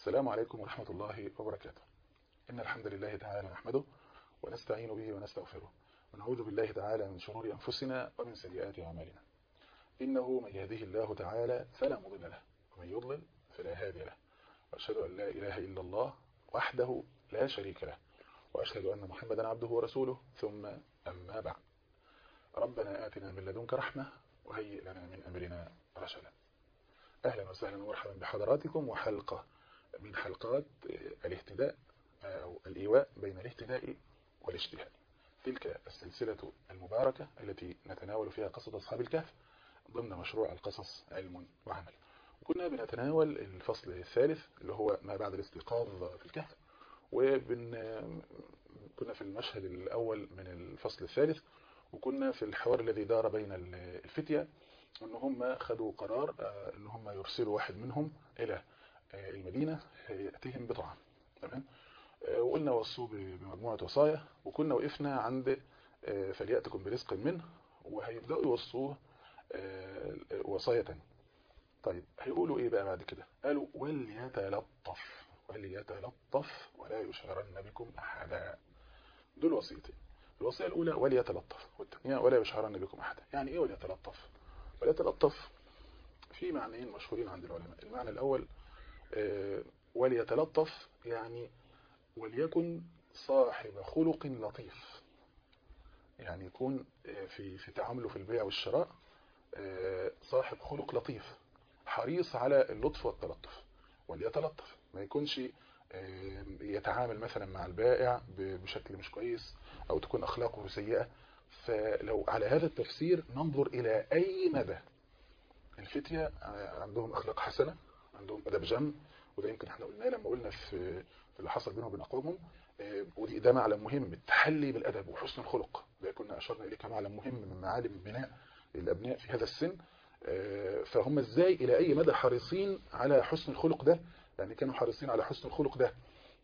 السلام عليكم ورحمة الله وبركاته إن الحمد لله تعالى نحمده ونستعين به ونستغفره ونعوذ بالله تعالى من شرور أنفسنا ومن سيئات أعمالنا إنه من يهده الله تعالى فلا مضل له ومن يضلل فلا هادي له وأشهد أن لا إله إلا الله وحده لا شريك له وأشهد أن محمدا عبده ورسوله ثم أما بعد ربنا آتنا من لدنك رحمة وهيئ لنا من أمرنا رشدا أهلا وسهلا ومرحبا بحضراتكم وحلقة من حلقات الاهتداء أو الإيواء بين الاهتداء والاجتهاد تلك السلسلة المباركة التي نتناول فيها قصة أصحاب الكهف ضمن مشروع القصص علم وعمل وكنا بنتناول الفصل الثالث اللي هو ما بعد الاستيقاظ في الكهف وبن كنا في المشهد الأول من الفصل الثالث وكنا في الحوار الذي دار بين الفتية ان هم خدوا قرار ان هم يرسلوا واحد منهم الى المدينة يأتيهم بطعام تمام وقلنا وصوا بمجموعة وصايا وكنا وقفنا عند فليأتكم برزق منه وهيبدأوا يوصوه وصايا تانية طيب هيقولوا ايه بقى بعد كده قالوا وليتلطف وليتلطف ولا يشعرن بكم احدا دول وصيتين الوصية الأولى وليتلطف والثانية ولا يشعرن بكم أحدا يعني إيه وليتلطف وليتلطف في معنيين مشهورين عند العلماء المعنى الأول وليتلطف يعني وليكن صاحب خلق لطيف يعني يكون في في تعامله في البيع والشراء صاحب خلق لطيف حريص على اللطف والتلطف وليتلطف ما يكونش يتعامل مثلا مع البائع بشكل مش كويس او تكون اخلاقه سيئة فلو على هذا التفسير ننظر الى اي مدى الفتية عندهم اخلاق حسنة عندهم ادب جم وده يمكن احنا قلنا لما قلنا في اللي حصل بينهم وبين اقوامهم ودي ده معلم مهم التحلي بالادب وحسن الخلق ده كنا اشرنا اليه كمعلم مهم من معالم بناء الابناء في هذا السن فهم ازاي الى اي مدى حريصين على حسن الخلق ده يعني كانوا حريصين على حسن الخلق ده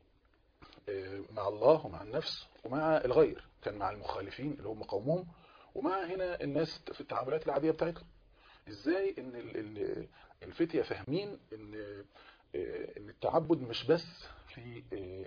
مع الله ومع النفس ومع الغير كان مع المخالفين اللي هم قومهم ومع هنا الناس في التعاملات العادية بتاعتهم ازاي ان الفتية فاهمين ان ان التعبد مش بس في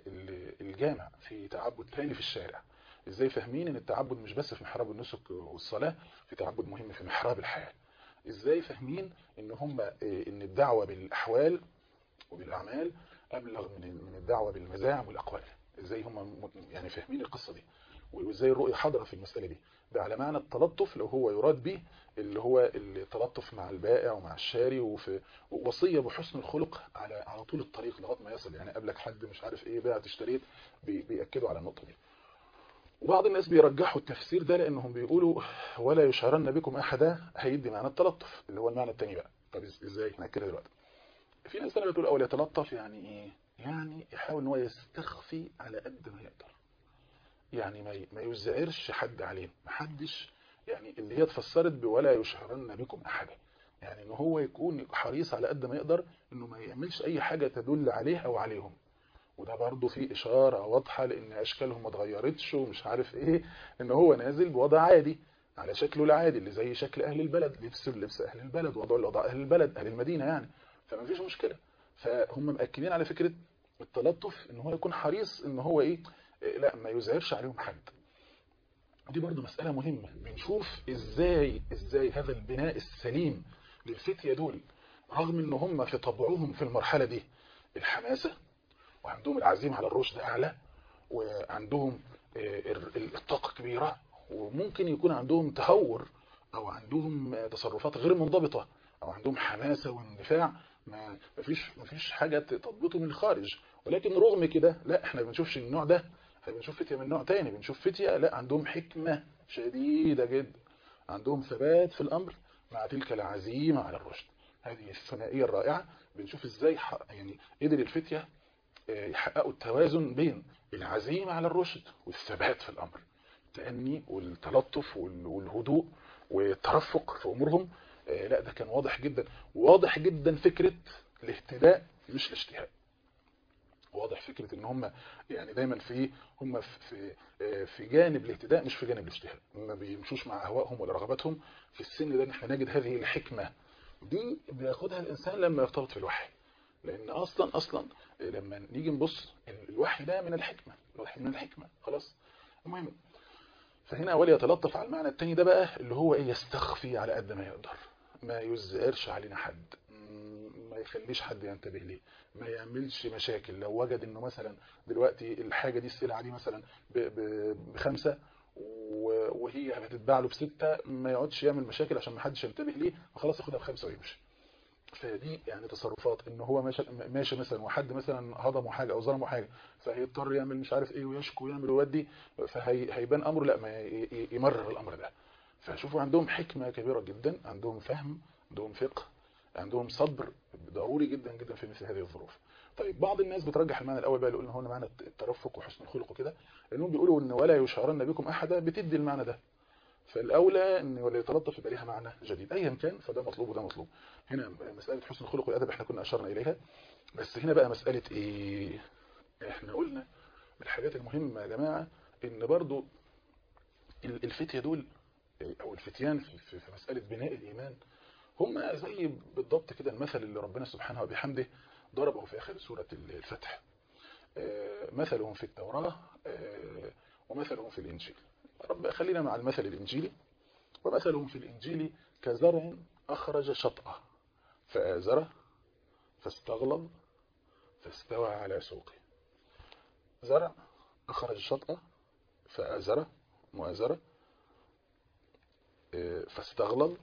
الجامع في تعبد تاني في الشارع ازاي فاهمين ان التعبد مش بس في محراب النسك والصلاة في تعبد مهم في محراب الحياة ازاي فاهمين ان هم ان الدعوة بالاحوال وبالاعمال ابلغ من من الدعوة بالمزاعم والاقوال ازاي هم يعني فاهمين القصة دي وازاي الرؤية حاضرة في المسألة دي ده على معنى التلطف لو هو يراد به اللي هو التلطف مع البائع ومع الشاري وفي وصية بحسن الخلق على على طول الطريق لغايه ما يصل يعني قبلك حد مش عارف ايه بعت اشتريت بيأكدوا على النقطة دي وبعض الناس بيرجحوا التفسير ده لانهم بيقولوا ولا يشعرن بكم احدا هيدي معنى التلطف اللي هو المعنى الثاني بقى طب ازاي هنأكدها دلوقتي في ناس ثانيه بتقول اول يتلطف يعني ايه يعني يحاول ان هو يستخفي على قد ما يقدر يعني ما ما يزعرش حد عليه ما حدش يعني اللي هي اتفسرت بولا يشعرن بكم احدا يعني ان هو يكون حريص على قد ما يقدر انه ما يعملش اي حاجة تدل عليه او عليهم وده برضه فيه اشارة واضحة لان اشكالهم ما اتغيرتش ومش عارف ايه ان هو نازل بوضع عادي على شكله العادي اللي زي شكل اهل البلد لبس لبس اهل البلد وضع وضع اهل البلد اهل المدينة يعني فما فيش مشكلة فهم مأكدين على فكرة التلطف ان هو يكون حريص ان هو ايه لا ما يزعرش عليهم حد دي برضو مسألة مهمة بنشوف ازاي ازاي هذا البناء السليم للفتية دول رغم ان هم في طبعهم في المرحلة دي الحماسة وعندهم العزيمة على الرشد اعلى وعندهم الطاقة كبيرة وممكن يكون عندهم تهور او عندهم تصرفات غير منضبطة او عندهم حماسة واندفاع ما فيش ما فيش حاجة تضبطه من الخارج ولكن رغم كده لا احنا ما بنشوفش النوع ده احنا بنشوف فتية من نوع تاني بنشوف فتية لا عندهم حكمة شديدة جدا عندهم ثبات في الامر مع تلك العزيمة على الرشد هذه الثنائية الرائعة بنشوف ازاي يعني قدر الفتية يحققوا التوازن بين العزيمة على الرشد والثبات في الامر التأني والتلطف والهدوء والترفق في امورهم لا ده كان واضح جدا واضح جدا فكرة الاهتداء مش الاجتهاد واضح فكرة ان هم يعني دايما في هم في في جانب الاهتداء مش في جانب الاجتهاد ما بيمشوش مع اهوائهم ولا رغباتهم في السن ده ان احنا نجد هذه الحكمة دي بياخدها الانسان لما يرتبط في الوحي لان اصلا اصلا لما نيجي نبص الوحي ده من الحكمه الوحي من الحكمه خلاص المهم فهنا وليتلطف على المعنى التاني ده بقى اللي هو ايه يستخفي على قد ما يقدر ما يزهرش علينا حد ما يخليش حد ينتبه ليه ما يعملش مشاكل لو وجد انه مثلا دلوقتي الحاجة دي السلعة دي مثلا بخمسة وهي هتتباع له بستة ما يقعدش يعمل مشاكل عشان ما حدش ينتبه ليه خلاص ياخدها بخمسة ويمشي فدي يعني تصرفات ان هو ماشي, ماشي مثلا وحد مثلا هضمه حاجة او ظلمه حاجة فهيضطر يعمل مش عارف ايه ويشكو ويعمل ويودي فهيبان امره لا ما يمرر الامر ده فشوفوا عندهم حكمة كبيرة جدا عندهم فهم عندهم فقه عندهم صبر ضروري جدا جدا في مثل هذه الظروف طيب بعض الناس بترجح المعنى الاول بقى يقول ان هو معنى الترفق وحسن الخلق وكده لانهم بيقولوا ان ولا يشعرن بكم احدا بتدي المعنى ده فالاولى ان ولا يتلطف يبقى ليها معنى جديد ايا كان فده مطلوب وده مطلوب هنا مساله حسن الخلق والادب احنا كنا اشرنا اليها بس هنا بقى مساله ايه احنا قلنا من الحاجات المهمه يا جماعه ان برضو الفتيه دول او الفتيان في, في مساله بناء الايمان هم زي بالضبط كده المثل اللي ربنا سبحانه وبحمده ضربه في آخر سورة الفتح مثلهم في التوراة ومثلهم في الإنجيل رب خلينا مع المثل الإنجيلي ومثلهم في الإنجيل كزرع أخرج شطأه فآزره فاستغلظ فاستوى على سوقه زرع أخرج شطأه فآزره مؤازرة فاستغلظ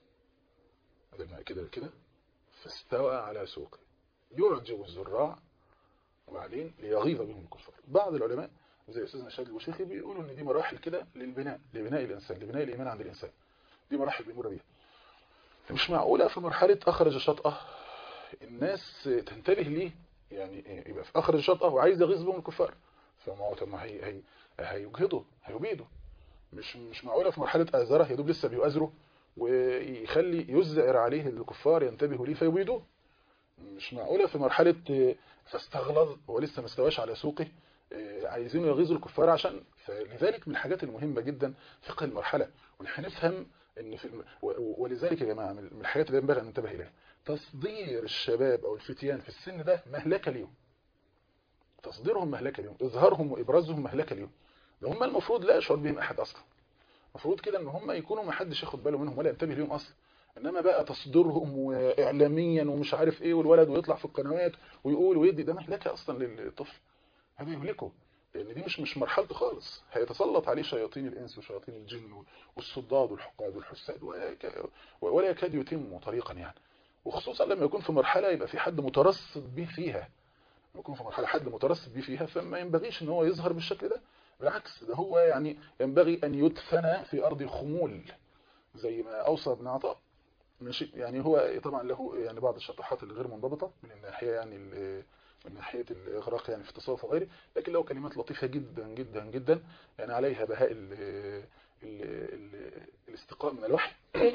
الماء كده كده فاستوى على سوقه يعجب الزراع وبعدين ليغيظ بهم الكفار بعض العلماء زي استاذنا شادي الوشيخي بيقولوا ان دي مراحل كده للبناء لبناء الانسان لبناء الايمان عند الانسان دي مراحل بيمر بيها مش معقوله في مرحله اخرج شطأه الناس تنتبه ليه يعني يبقى في اخرج شطأه وعايز يغيظ بهم الكفار فما هو طب ما هي هي هيجهضوا هيبيدوا مش مش معقوله في مرحله ازره يا دوب لسه بيؤازروا ويخلي يزعر عليه الكفار ينتبهوا ليه فيبيدوه مش معقولة في مرحلة فاستغلظ هو لسه ما استواش على سوقه عايزين يغيظوا الكفار عشان فلذلك من الحاجات المهمة جدا فقه المرحلة ونحن نفهم ان في الم... ولذلك يا جماعة من الحاجات اللي ينبغي ان ننتبه اليها تصدير الشباب او الفتيان في السن ده مهلكة اليوم تصديرهم مهلكة اليوم اظهارهم وابرازهم مهلكة اليوم ده هم المفروض لا يشعر بهم احد اصلا المفروض كده ان هم يكونوا ما حدش ياخد باله منهم ولا ينتبه ليهم اصلا انما بقى تصديرهم واعلاميا ومش عارف ايه والولد ويطلع في القنوات ويقول ويدي ده مهلكه اصلا للطفل هذا يهلكه لان دي مش مش مرحلته خالص هيتسلط عليه شياطين الانس وشياطين الجن والصداد والحقاد والحساد ولا يكاد يتم طريقا يعني وخصوصا لما يكون في مرحله يبقى في حد مترصد به فيها يكون في مرحله حد مترصد به فيها فما ينبغيش ان هو يظهر بالشكل ده بالعكس ده هو يعني ينبغي ان يدفن في ارض الخمول زي ما اوصى ابن عطاء ماشي يعني هو طبعا له يعني بعض الشطحات الغير منضبطة من الناحية يعني من ناحية الإغراق يعني في التصوف وغيره لكن له كلمات لطيفة جدا جدا جدا يعني عليها بهاء ال ال ال الاستقاء من الوحي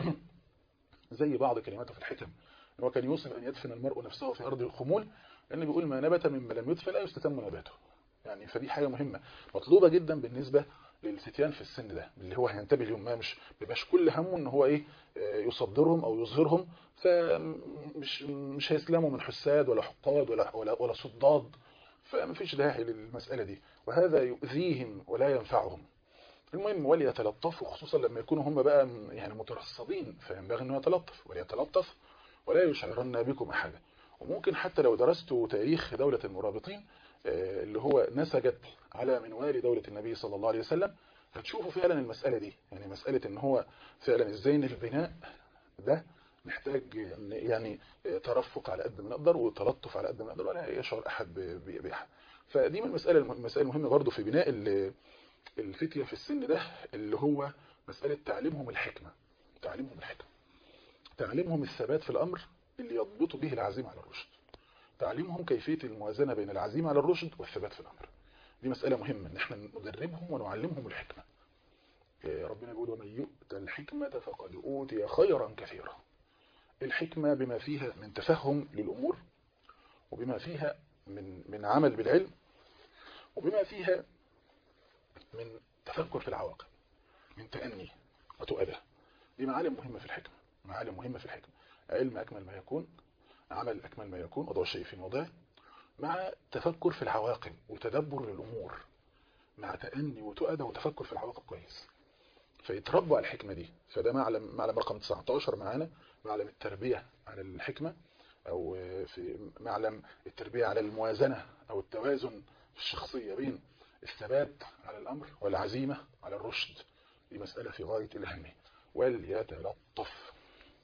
زي بعض كلماته في الحكم هو كان يوصف أن يدفن المرء نفسه في أرض الخمول لأنه بيقول ما نبت مما لم يدفن لا يستتم نباته يعني فدي حاجة مهمة مطلوبة جدا بالنسبة للفتيان في السن ده اللي هو هينتبه لهم ما مش بيبقاش كل همه ان هو ايه يصدرهم او يظهرهم فمش مش هيسلموا من حساد ولا حقاد ولا ولا, ولا صداد فمفيش داعي للمسألة دي وهذا يؤذيهم ولا ينفعهم المهم وليتلطفوا خصوصا لما يكونوا هم بقى يعني مترصدين فينبغي انه يتلطف وليتلطف ولا يشعرن بكم احدا وممكن حتى لو درستوا تاريخ دولة المرابطين اللي هو نسجت على منوال دولة النبي صلى الله عليه وسلم هتشوفوا فعلا المسألة دي يعني مسألة ان هو فعلا ازاي ان البناء ده محتاج يعني ترفق على قد ما نقدر وتلطف على قد ما نقدر ولا يشعر احد بأحد فدي من المسألة المسائل المهمة برضو في بناء الفتية في السن ده اللي هو مسألة تعليمهم الحكمة تعليمهم الحكمة تعليمهم الثبات في الأمر اللي يضبطوا به العزيمة على الرشد تعليمهم كيفية الموازنة بين العزيمة على الرشد والثبات في الأمر دي مسألة مهمة ان احنا ندربهم ونعلمهم الحكمة ربنا يقول ومن يؤت الحكمة فقد أوتي خيرا كثيرا الحكمة بما فيها من تفهم للأمور وبما فيها من من عمل بالعلم وبما فيها من تفكر في العواقب من تأني وتؤدى دي معالم مهمة في الحكمة معالم مهمة في الحكمة علم أكمل ما يكون عمل أكمل ما يكون وضع الشيء في موضعه مع تفكر في العواقب وتدبر للأمور مع تأني وتؤدى وتفكر في العواقب كويس فيتربوا على الحكمة دي فده معلم معلم رقم 19 معانا معلم التربية على الحكمة أو في معلم التربية على الموازنة أو التوازن في الشخصية بين الثبات على الأمر والعزيمة على الرشد دي مسألة في غاية الأهمية وليتلطف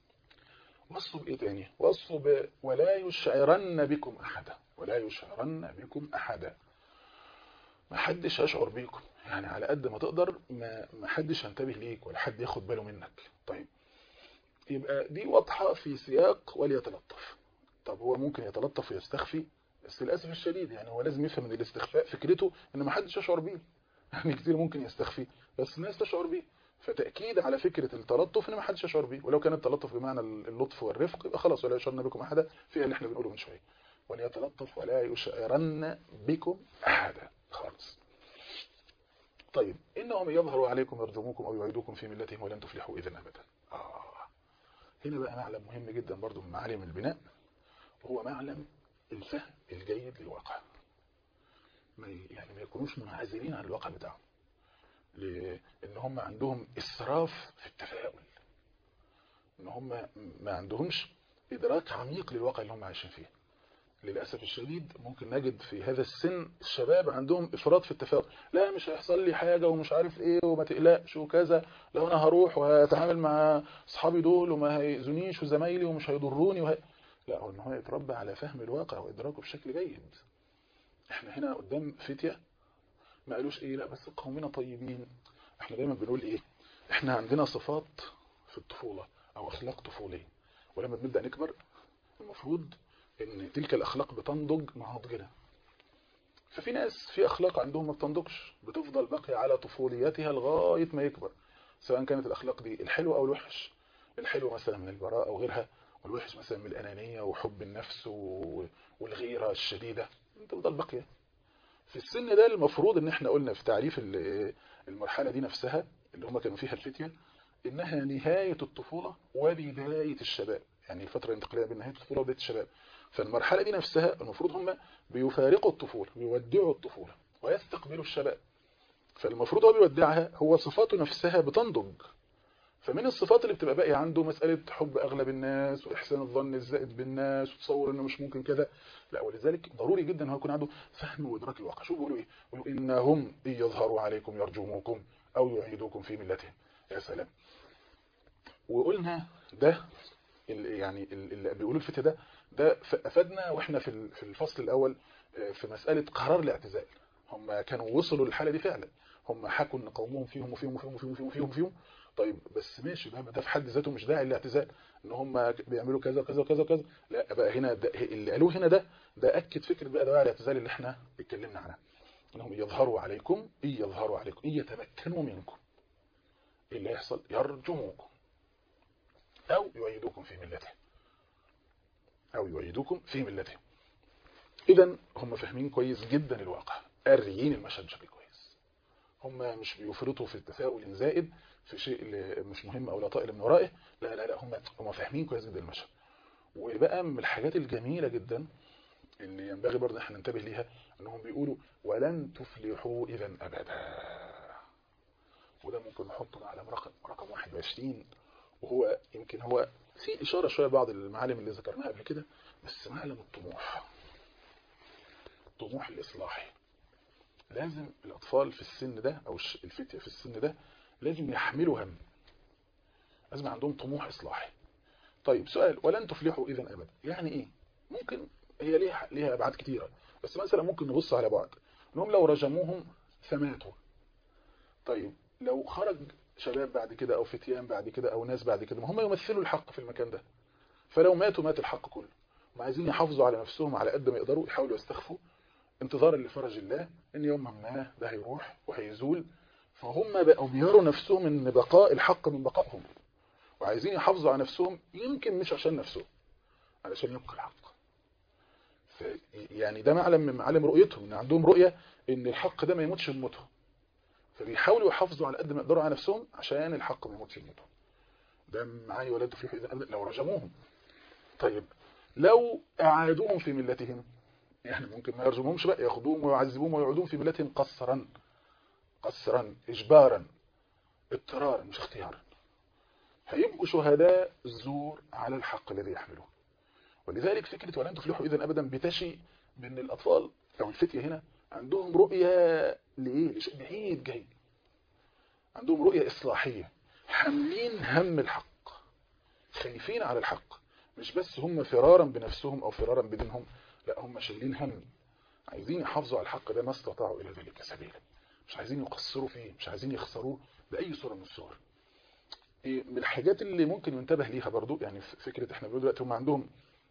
وصوا بإيه تاني وصوا ب... ولا يشعرن بكم أحدا ولا يشعرن بكم أحدا ما حدش يشعر بيكم يعني على قد ما تقدر ما ما حدش ينتبه ليك ولا حد ياخد باله منك طيب يبقى دي واضحة في سياق وليتلطف طب هو ممكن يتلطف ويستخفي بس للأسف الشديد يعني هو لازم يفهم ان الاستخفاء فكرته ان ما حدش يشعر بيه يعني كتير ممكن يستخفي بس الناس تشعر بيه فتأكيد على فكرة التلطف ان ما حدش يشعر بيه ولو كان التلطف بمعنى اللطف والرفق يبقى خلاص ولا يشعرن بكم أحدا فيها اللي احنا بنقوله من شوية وليتلطف ولا يشعرن بكم أحدا خالص طيب إنهم يظهروا عليكم يرجموكم أو يعيدوكم في ملتهم ولن تفلحوا إذن أبدا آه. هنا بقى معلم مهم جدا برضو من معالم البناء هو معلم الفهم الجيد للواقع ما يعني ما يكونوش منعزلين عن الواقع بتاعهم لان هم عندهم اسراف في التفاؤل ان هم ما عندهمش ادراك عميق للواقع اللي هم عايشين فيه للاسف الشديد ممكن نجد في هذا السن الشباب عندهم افراط في التفاؤل لا مش هيحصل لي حاجه ومش عارف ايه وما تقلقش وكذا لو انا هروح وهتعامل مع اصحابي دول وما هيأذونيش وزمايلي ومش هيضروني وهي... لا هو ان هو يتربى على فهم الواقع وادراكه بشكل جيد احنا هنا قدام فتية ما قالوش ايه لا بس قومنا طيبين احنا دايما بنقول ايه احنا عندنا صفات في الطفولة او اخلاق طفولية ولما بنبدأ نكبر المفروض ان تلك الاخلاق بتنضج مع نضجنا ففي ناس في اخلاق عندهم ما بتنضجش بتفضل باقية على طفوليتها لغاية ما يكبر سواء كانت الاخلاق دي الحلو او الوحش الحلو مثلا من البراء او غيرها والوحش مثلا من الانانية وحب النفس والغيرة الشديدة تفضل باقية في السن ده المفروض ان احنا قلنا في تعريف المرحلة دي نفسها اللي هم كانوا فيها الفتية انها نهاية الطفولة وبداية الشباب يعني الفترة الانتقالية بين نهاية الطفولة وبداية الشباب فالمرحلة دي نفسها المفروض هم بيفارقوا الطفولة بيودعوا الطفولة ويستقبلوا الشباب فالمفروض هو بيودعها هو صفاته نفسها بتنضج فمن الصفات اللي بتبقى باقية عنده مسألة حب أغلب الناس وإحسان الظن الزائد بالناس وتصور إنه مش ممكن كذا لا ولذلك ضروري جدا إن هو يكون عنده فهم وإدراك الواقع شو بيقولوا إيه بيقولوا إنهم إن يظهروا عليكم يرجموكم أو يعيدوكم في ملتهم يا سلام وقلنا ده اللي يعني اللي بيقولوا الفتى ده ده أفادنا وإحنا في في الفصل الأول في مسألة قرار الاعتزال هم كانوا وصلوا للحالة دي فعلا هم حكوا ان قومهم فيهم وفيهم وفيهم وفيهم وفيهم وفيهم, وفيهم طيب بس ماشي ده ده في حد ذاته مش داعي للاعتزال ان هم بيعملوا كذا وكذا وكذا وكذا لا بقى هنا ده اللي قالوه هنا ده ده اكد فكره بقى دواعي الاعتزال اللي احنا اتكلمنا عنها انهم يظهروا عليكم ان يظهروا عليكم ان يتمكنوا منكم ايه اللي هيحصل يرجموكم او يعيدوكم في ملتهم او يعيدوكم في ملتهم اذا هم فاهمين كويس جدا الواقع قاريين المشهد بشكل كويس هم مش بيفرطوا في التفاؤل زائد في شيء اللي مش مهم او لا طائل من ورائه لا لا لا هم هم فاهمين كويس جدا المشهد وبقى من الحاجات الجميلة جدا اللي ينبغي برضه احنا ننتبه ليها انهم بيقولوا ولن تفلحوا اذا ابدا وده ممكن نحطه على رقم رقم 21 وهو يمكن هو في اشاره شويه بعض المعالم اللي ذكرناها قبل كده بس معلم الطموح الطموح الاصلاحي لازم الاطفال في السن ده او الفتيه في السن ده لازم يحملوا هم لازم عندهم طموح إصلاحي طيب سؤال ولن تفلحوا إذا أبدا يعني إيه ممكن هي ليها ليها أبعاد كتيرة بس مثلا ممكن نبص على بعض انهم لو رجموهم فماتوا طيب لو خرج شباب بعد كده أو فتيان بعد كده أو ناس بعد كده ما هم يمثلوا الحق في المكان ده فلو ماتوا مات الحق كله هم عايزين يحافظوا على نفسهم على قد ما يقدروا يحاولوا يستخفوا انتظارا لفرج الله ان يوم ما ده هيروح وهيزول فهم بقوا بيروا نفسهم ان بقاء الحق من بقائهم وعايزين يحافظوا على نفسهم يمكن مش عشان نفسهم علشان يبقى الحق يعني ده معلم من معالم رؤيتهم ان عندهم رؤية ان الحق ده ما يموتش بموتهم فبيحاولوا يحافظوا على قد ما يقدروا على نفسهم عشان الحق ما يموتش بموتهم ده معايا ولاد في لو رجموهم طيب لو أعادوهم في ملتهم يعني ممكن ما يرجمهمش بقى ياخدوهم ويعذبوهم ويعودون في ملتهم قصرا قصرا إجبارا اضطرارا مش اختيارا هيبقوا شهداء الزور على الحق الذي يحملوه ولذلك فكرة ولن تفلحوا إذا أبدا بتشي بأن الأطفال أو الفتية هنا عندهم رؤية لإيه؟ لشيء بعيد جاي عندهم رؤية إصلاحية حاملين هم الحق خايفين على الحق مش بس هم فرارا بنفسهم أو فرارا بدينهم لا هم شايلين هم عايزين يحافظوا على الحق ده ما استطاعوا إلى ذلك سبيلا مش عايزين يقصروا فيه مش عايزين يخسروه بأي صورة من الصور من الحاجات اللي ممكن ينتبه ليها برضو يعني فكرة احنا بنقول دلوقتي هم عندهم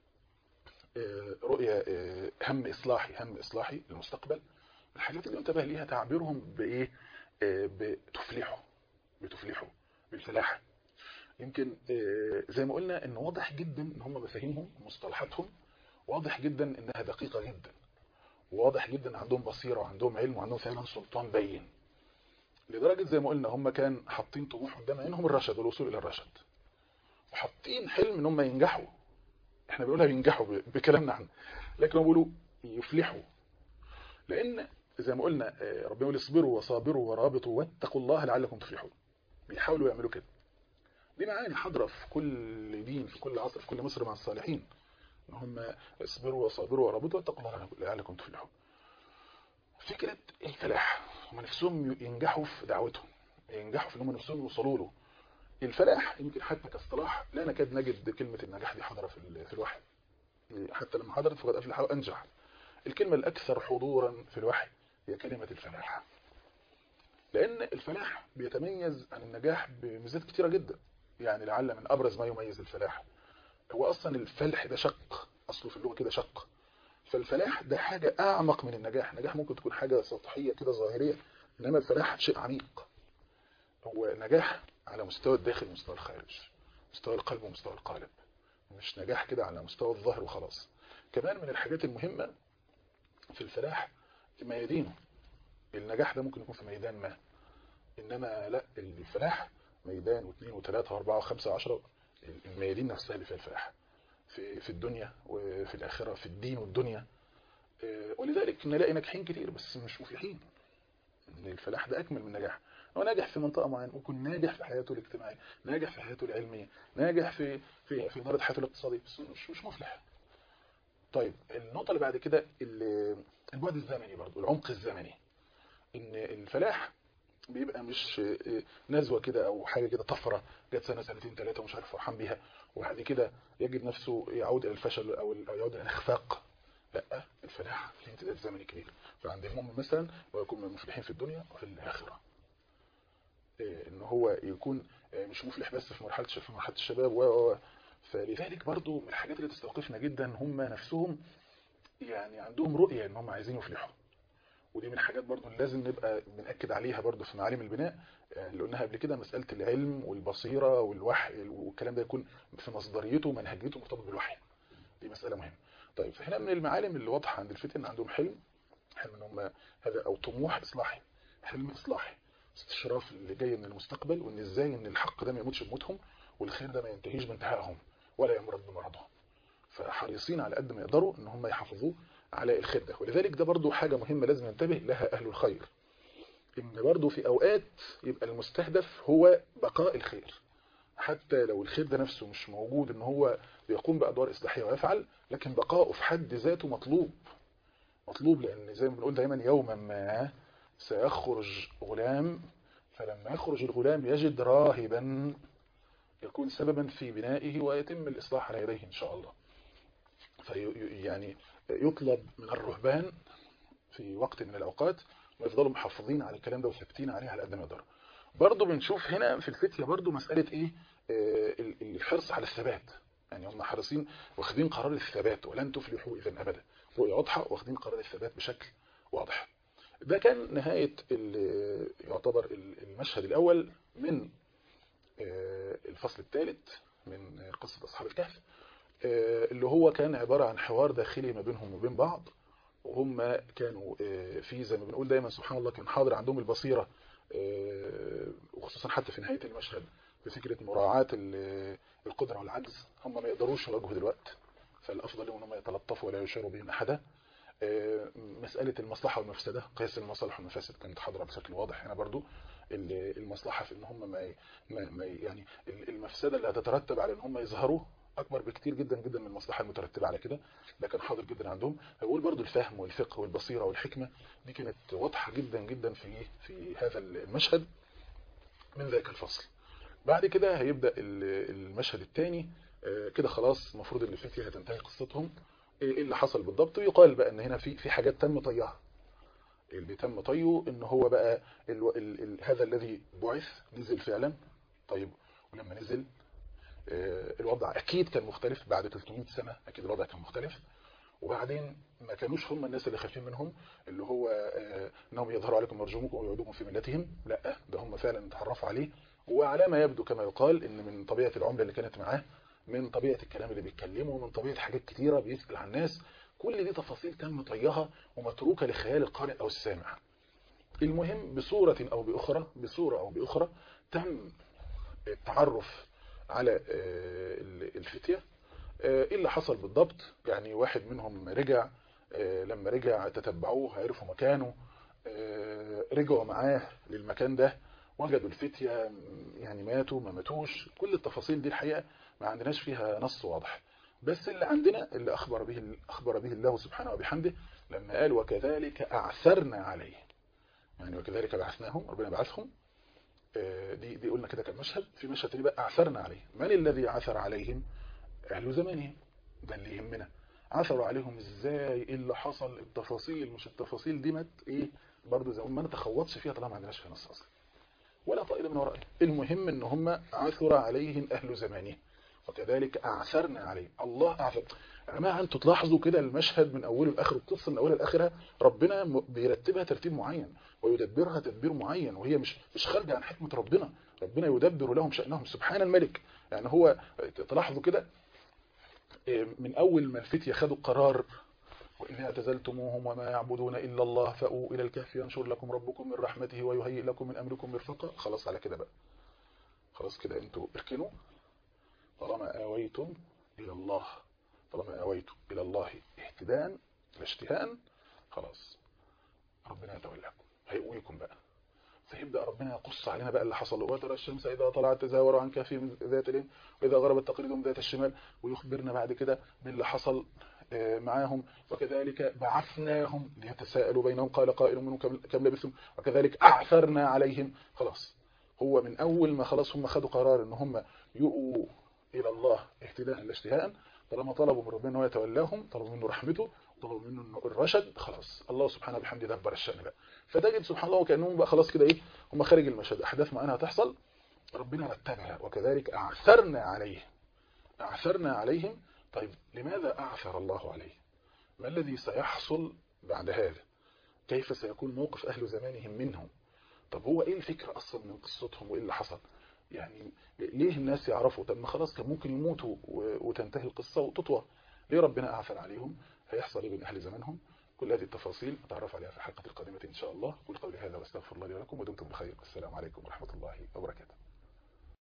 رؤية هم إصلاحي هم إصلاحي للمستقبل الحاجات اللي ينتبه ليها تعبيرهم بإيه بتفلحوا بتفلحوا بالفلاحة يمكن زي ما قلنا ان واضح جدا ان هم مفاهيمهم مصطلحاتهم واضح جدا انها دقيقة جدا واضح جدا عندهم بصيرة وعندهم علم وعندهم فعلا سلطان بين لدرجة زي ما قلنا هم كان حاطين طموح قدام عينهم الرشد والوصول الى الرشد وحاطين حلم ان هم ينجحوا احنا بنقولها ينجحوا بكلامنا احنا لكن هم بيقولوا يفلحوا لان زي ما قلنا ربنا يقول اصبروا وصابروا ورابطوا واتقوا الله لعلكم تفلحون بيحاولوا يعملوا كده دي معاني حاضرة في كل دين في كل عصر في كل مصر مع الصالحين ان هم اصبروا وصابروا ورابطوا واتقوا الله لعلكم تفلحون فكرة الفلاح هم نفسهم ينجحوا في دعوتهم ينجحوا في ان هم نفسهم يوصلوا له الفلاح يمكن حتى كاصطلاح لا نكاد نجد كلمة النجاح دي حاضرة في في الوحي حتى لما حضرت فقد أفلح وأنجح الكلمة الأكثر حضورا في الوحي هي كلمة الفلاح لأن الفلاح بيتميز عن النجاح بميزات كتيرة جدا يعني لعل من أبرز ما يميز الفلاح هو أصلا الفلح ده شق أصله في اللغة كده شق فالفلاح ده حاجة أعمق من النجاح النجاح ممكن تكون حاجة سطحية كده ظاهرية إنما الفلاح شيء عميق هو نجاح على مستوى الداخل ومستوى الخارج مستوى القلب ومستوى القالب مش نجاح كده على مستوى الظهر وخلاص كمان من الحاجات المهمة في الفلاح ميادينه النجاح ده ممكن يكون في ميدان ما إنما لا الفلاح ميدان واثنين وثلاثة واربعة وخمسة وعشرة الميادين نفسها اللي فيها الفلاح في, في الدنيا وفي الآخرة في الدين والدنيا ولذلك نلاقي ناجحين كتير بس مش مفلحين الفلاح ده أكمل من النجاح هو ناجح في منطقة معينة ممكن ناجح في حياته الاجتماعية ناجح في حياته العلمية ناجح في في في إدارة حياته الاقتصادية بس مش مش مفلح طيب النقطة اللي بعد كده البعد الزمني برضو العمق الزمني ان الفلاح بيبقى مش نزوة كده او حاجة كده طفرة جت سنة سنتين ثلاثة ومش عارف فرحان بيها وبعد كده يجد نفسه يعود الى الفشل او يعود الى الاخفاق لا الفلاح في امتداد زمني كبير فعند المؤمن مثلا ويكون من المفلحين في الدنيا وفي الاخره ان هو يكون مش مفلح بس في مرحله في مرحله الشباب و فلذلك برضو من الحاجات اللي تستوقفنا جدا هم نفسهم يعني عندهم رؤيه ان هم عايزين يفلحوا ودي من الحاجات برضو اللي لازم نبقى بنأكد عليها برضو في معالم البناء اللي قلناها قبل كده مسألة العلم والبصيرة والوحي والكلام ده يكون في مصدريته ومنهجيته مرتبط بالوحي دي مسألة مهمة طيب فهنا من المعالم اللي واضحة عند الفتن عندهم حلم حلم ان هم هذا او طموح اصلاحي حلم اصلاحي استشراف اللي جاي من المستقبل وان ازاي ان الحق ده ما يموتش بموتهم والخير ده ما ينتهيش بانتهائهم ولا يمرض بمرضهم فحريصين على قد ما يقدروا ان هم يحافظوه على الخير ده ولذلك ده برضو حاجة مهمة لازم ينتبه لها أهل الخير إن برضو في أوقات يبقى المستهدف هو بقاء الخير حتى لو الخير ده نفسه مش موجود إن هو بيقوم بأدوار إصلاحية ويفعل لكن بقاؤه في حد ذاته مطلوب مطلوب لأن زي ما بنقول دايما يوما ما سيخرج غلام فلما يخرج الغلام يجد راهبا يكون سببا في بنائه ويتم الإصلاح على يديه إن شاء الله في يعني يطلب من الرهبان في وقت من الأوقات ويفضلوا محافظين على الكلام ده وثابتين عليه على قد ما يقدروا برضه بنشوف هنا في الفتية برضه مسألة إيه آه الحرص على الثبات يعني هم حريصين واخدين قرار الثبات ولن تفلحوا إذا أبدا رؤية واضحة واخدين قرار الثبات بشكل واضح ده كان نهاية يعتبر المشهد الأول من آه الفصل الثالث من قصة أصحاب الكهف اللي هو كان عبارة عن حوار داخلي ما بينهم وبين بعض وهم كانوا في زي ما بنقول دايما سبحان الله كان حاضر عندهم البصيرة وخصوصا حتى في نهاية المشهد بفكرة مراعاة القدرة والعجز هم ما يقدروش يواجهوا دلوقتي فالافضل لهم انهم يتلطفوا ولا يشاروا بهم احدا مسألة المصلحة والمفسدة قياس المصالح والمفاسد كانت حاضرة بشكل واضح هنا برضو المصلحة في ان هم ما ما يعني المفسدة اللي هتترتب على ان هم يظهروا اكبر بكتير جدا جدا من المصلحة المترتبة على كده ده كان حاضر جدا عندهم هقول برضو الفهم والفقه والبصيرة والحكمة دي كانت واضحة جدا جدا في في هذا المشهد من ذاك الفصل بعد كده هيبدأ المشهد الثاني كده خلاص المفروض اللي فيه هتنتهي قصتهم ايه اللي حصل بالضبط ويقال بقى ان هنا في في حاجات تم طيها اللي تم طيه ان هو بقى ال ال ال هذا الذي بعث نزل فعلا طيب ولما نزل الوضع اكيد كان مختلف بعد 300 سنة اكيد الوضع كان مختلف وبعدين ما كانوش هم الناس اللي خايفين منهم اللي هو انهم يظهروا عليكم ويرجموكم ويعودوكم في ملتهم لا ده هم فعلا اتعرفوا عليه وعلى ما يبدو كما يقال ان من طبيعة العملة اللي كانت معاه من طبيعة الكلام اللي بيتكلمه ومن طبيعة حاجات كتيرة بيسأل عن الناس كل دي تفاصيل تم طيها ومتروكة لخيال القارئ أو السامع المهم بصورة أو بأخرى بصورة أو بأخرى تم التعرف على الفتية ايه اللي حصل بالضبط يعني واحد منهم رجع لما رجع تتبعوه عرفوا مكانه رجعوا معاه للمكان ده وجدوا الفتية يعني ماتوا ما ماتوش كل التفاصيل دي الحقيقة ما عندناش فيها نص واضح بس اللي عندنا اللي أخبر به أخبر به الله سبحانه وبحمده لما قال وكذلك أعثرنا عليه يعني وكذلك بعثناهم ربنا بعثهم دي دي قلنا كده كان مشهد في مشهد تاني بقى أعثرنا عليه من الذي عثر عليهم أهل زمانهم ده اللي يهمنا عثروا عليهم ازاي ايه اللي حصل التفاصيل مش التفاصيل دي مت ايه برضه زي ما نتخوضش فيها طالما ما عندناش فيها نص اصلا ولا طائل من ورائه المهم ان هم عثر عليهم اهل زمانهم وكذلك اعثرنا عليه الله اعثر يا جماعه انتوا تلاحظوا كده المشهد من اوله لاخره القصه من اولها لاخرها ربنا بيرتبها ترتيب معين ويدبرها تدبير معين وهي مش مش خارجه عن حكمه ربنا ربنا يدبر لهم شأنهم سبحان الملك يعني هو تلاحظوا كده من اول ما الفتيه خدوا قرار وإذا اعتزلتموهم وما يعبدون إلا الله فأووا إلى الكهف ينشر لكم ربكم من رحمته ويهيئ لكم من أمركم مرفقا خلاص على كده بقى خلاص كده انتوا اركنوا طالما آويتم إلى الله طالما آويتم إلى الله اهتداء واشتهاء خلاص ربنا يتولاكم هيقويكم بقى فيبدأ ربنا يقص علينا بقى اللي حصل وترى الشمس إذا طلعت تزاور عن كافهم ذات اليمين وإذا غربت تقريبهم ذات الشمال ويخبرنا بعد كده باللي حصل معاهم وكذلك بعثناهم ليتساءلوا بينهم قال قائل منهم كم لبثتم وكذلك أعثرنا عليهم خلاص هو من أول ما خلاص هم خدوا قرار ان هم يؤوا إلى الله اهتداء لاشتهاء طالما طلبوا من ربنا ويتولاهم طلبوا منه رحمته طلبوا منه الرشد خلاص الله سبحانه وبحمده دبر الشأن بقى فتجد سبحان الله وكأنهم بقى خلاص كده ايه هم خارج المشهد أحداث معينة هتحصل ربنا رتبها وكذلك أعثرنا عليه أعثرنا عليهم طيب لماذا أعثر الله عليه ما الذي سيحصل بعد هذا كيف سيكون موقف أهل زمانهم منهم طب هو إيه الفكرة أصلا من قصتهم وإيه اللي حصل يعني ليه الناس يعرفوا طب ما خلاص كان ممكن يموتوا وتنتهي القصة وتطوى ليه ربنا أعثر عليهم هيحصل إيه بين أهل زمانهم كل هذه التفاصيل نتعرف عليها في الحلقة القادمة إن شاء الله كل قولي هذا واستغفر الله لي ولكم ودمتم بخير والسلام عليكم ورحمة الله وبركاته